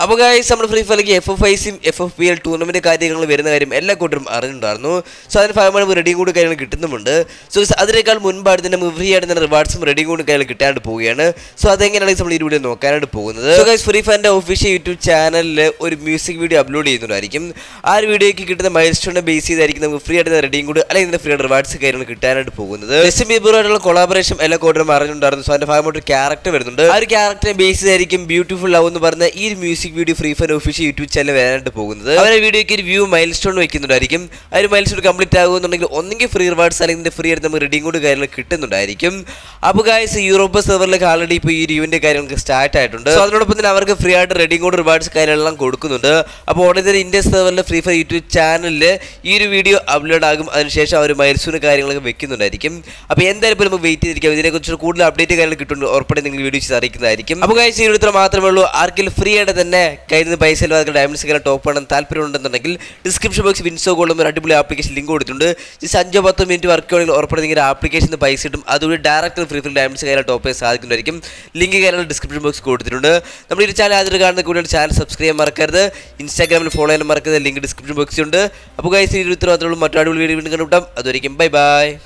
അപ്പോൾ ഗൈസ് നമ്മുടെ ഫ്രീ ഫയറിലേക്ക് എഫ് എഫ് ഐസിയും F F P L tournament കാര്യങ്ങൾ വരുന്ന കാര്യം എല്ലാ കൂട്ടരും അറിഞ്ഞിട്ടുണ്ടായിരുന്നു സോ അതിന് ഫൈവ് റെഡിയും കൂടി കാര്യങ്ങൾ കിട്ടുന്നുമുണ്ട് സോ അതിനേക്കാൾ മുൻപായിട്ട് തന്നെ ഫ്രീ ആയിട്ട് തന്നെ റിവാർഡ്സും റെഡിയും കൂടി കാര്യങ്ങൾ കിട്ടാണ്ട് പോവുകയാണ് സോ അതെങ്ങനെയാണ് നമ്മൾ ഈ വീഡിയോ നോക്കാനായിട്ട് പോകുന്നത് സോ ഗൈസ് ഫ്രീ ഫയറിന്റെ ഒഫീഷ്യൽ യൂട്യൂബ് ചാനലിൽ ഒരു മ്യൂസിക് വീഡിയോ അപ്ലോഡ് ചെയ്യുന്നുണ്ടായിരിക്കും ആ ഒരു വീഡിയോയ്ക്ക് കിട്ടുന്ന മൈൽ സ്റ്റോണിനെ ബേസ് ചെയ്തായിരിക്കും നമുക്ക് ഫ്രീ ആയിട്ട് റെഡിയും കൂടി അല്ലെങ്കിൽ ഇതിന്റെ ഫ്രീ ആയിട്ട് റിവാർഡ്സ് കാര്യങ്ങൾ കിട്ടാനായിട്ട് പോകുന്നത് ജസ്റ്റിൻ ബീബറുമായിട്ടുള്ള കൊളാബറേഷൻ എല്ലാ കൂട്ടരും അറിഞ്ഞിട്ടുണ്ടായിരുന്നു സോ അതിന്റെ ഭാഗമായിട്ട് ഒരു ക്യാരക്ടർ വരുന്നുണ്ട് ആ ഒരു ക്യാരക്ടറെ ബേസ് ചെയ്തായിരിക്കും ബ്യൂട്ടിഫുൾ ലവ് എന്ന് പറഞ്ഞ ഈ ഒരു music video free fire official YouTube channel വരാനായിട്ട് പോകുന്നത് അവരെ വീഡിയോയ്ക്ക് ഒരു വ്യൂ മൈൽ സ്റ്റോൺ വെക്കുന്നുണ്ടായിരിക്കും ആ ഒരു മൈൽ സ്റ്റോൺ കംപ്ലീറ്റ് ആകുന്നുണ്ടെങ്കിൽ ഒന്നെങ്കിൽ ഫ്രീ റിവാർഡ്സ് അല്ലെങ്കിൽ ഇതിന്റെ ഫ്രീ ആയിട്ട് നമുക്ക് റെഡിയും കൂടി കാര്യങ്ങൾ കിട്ടുന്നുണ്ടായിരിക്കും അപ്പോൾ ഗായ്സ് യൂറോപ്പ് സെർവറിലേക്ക് ആൾറെഡി ഇപ്പോൾ ഈ ഒരു ഇവന്റ് കാര്യങ്ങൾക്ക് സ്റ്റാർട്ട് ആയിട്ടുണ്ട് സോ അതിനോടൊപ്പം തന്നെ അവർക്ക് ഫ്രീ ആയിട്ട് റെഡിയും കൂടി റിവാർഡ്സ് കാര്യങ്ങളെല്ലാം കൊടുക്കുന്നുണ്ട് അപ്പോൾ ഉടനെ തന്നെ ഇന്ത്യ സെർവറിലെ ഫ്രീ ഫയർ യൂട്യൂബ് ചാനലിൽ ഈ ഒരു വീഡിയോ അപ്ലോഡ് ആകും അതിനുശേഷം അവർ മൈൽസ്റ്റോൺ കാര്യങ്ങളൊക്കെ വെക്കുന്നുണ്ടായിരിക്കും അപ്പോൾ എന്തായാലും ഇപ്പോൾ നമുക്ക് വെയിറ്റ് ചെയ്തിരിക്കാം ഇതിനെക്കുറിച്ച് കൂടുതൽ അപ്ഡേറ്റ് കാര്യങ്ങൾ കിട്ടുന്നുണ്ട് ഉറപ്പായിട്ട് നിങ്ങൾ വീഡിയോ ചെയ്ത് അറിയിക്കുന്നതായിരിക്കും അപ്പോൾ ഗൈസ് ഈ ഇത്ര മാത്രമേ ഉള്ളൂ ആർക്കെങ്കിലും ഫ്രീ ആയിട്ട് തന്നെ കയ്യിൽ നിന്ന് പൈസ ഇല്ലാതെ ഡയമണ്ട്സ് ഇങ്ങനെ ടോപ്പ് ചെയ്യണം താല്പര്യം ഉണ്ടെന്നുണ്ടെങ്കിൽ ഡിസ്ക്രിപ്ഷൻ ബോക്സ് വിൻസോ ഗോൾഡും ഒരു അടിപൊളി ആപ്ലിക്കേഷൻ ലിങ്ക് കൊടുത്തിട്ടുണ്ട് ജസ്റ്റ് അഞ്ചോ പത്തോ മിനിറ്റ് വർക്ക് ആണെങ്കിൽ ഉറപ്പായിട്ട് നിങ്ങൾ ആപ്ലിക്കേഷൻ പൈസ കിട്ടും അതുവഴി ഡയറക്റ്റ് ഫ്രീ ഫ്രീ ഡയമണ്ട്സ് കാര്യങ്ങൾ ടോപ്പ് ചെയ്യാൻ സാധിക്കുന്നതായിരിക്കും ലിങ്ക് കാര്യങ്ങൾ ഡിസ്ക്രിപ്ഷൻ ബോക്സ് കൊടുത്തിട്ടുണ്ട് നമ്മൾ ഈ ചാനൽ ആദ്യം കാണുന്ന കൂടുതൽ ചാനൽ സബ്സ്ക്രൈബ് ചെയ്യാൻ മറക്കരുത് ഇൻസ്റ്റാഗ്രാമിൽ ഫോളോ ചെയ്യാൻ മറക്കരുത് ലിങ്ക് ഡിസ്ക്രിപ്ഷൻ ബോക്സിൽ ഉണ്ട് അപ്പോൾ ഗൈസ് ഈ ഒരു ഉത്തരവാദിത്തമുള്ള മറ്റു അടിപൊളി വീഡിയോ വീണ്ടും കണ്ടുപിട്ടാം അതുവരെയും ബൈ ബൈ